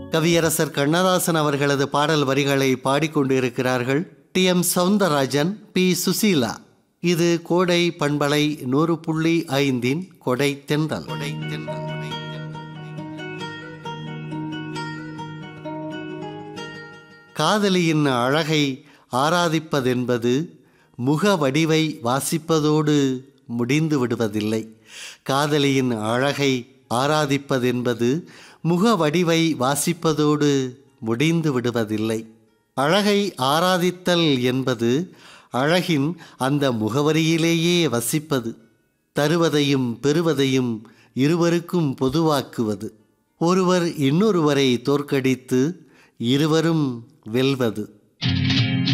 கவியரசர் கண்ணதாசன் அவர்களது பாடல் வரிகளை பாடிக்கொண்டிருக்கிறார்கள் T M Soundararajan P Susheela இது கோடை பண்பலை நூறு புள்ளி ஐந்தின் கொடை தென்றல் கொடை தென்றல் காதலியின் அழகை ஆராதிப்பதென்பது முக வடிவை வாசிப்பதோடு முடிந்து விடுவதில்லை காதலியின் அழகை ஆராதிப்பதென்பது முக வடிவை வாசிப்பதோடு முடிந்து விடுவதில்லை அழகை ஆராதித்தல் என்பது அழகின் அந்த முகவரியிலேயே வசிப்பது தருவதையும் பெறுவதையும் இருவருக்கும் பொதுவாக்குவது ஒருவர் இன்னொருவரை தோற்கடித்து இருவரும் வெல்வது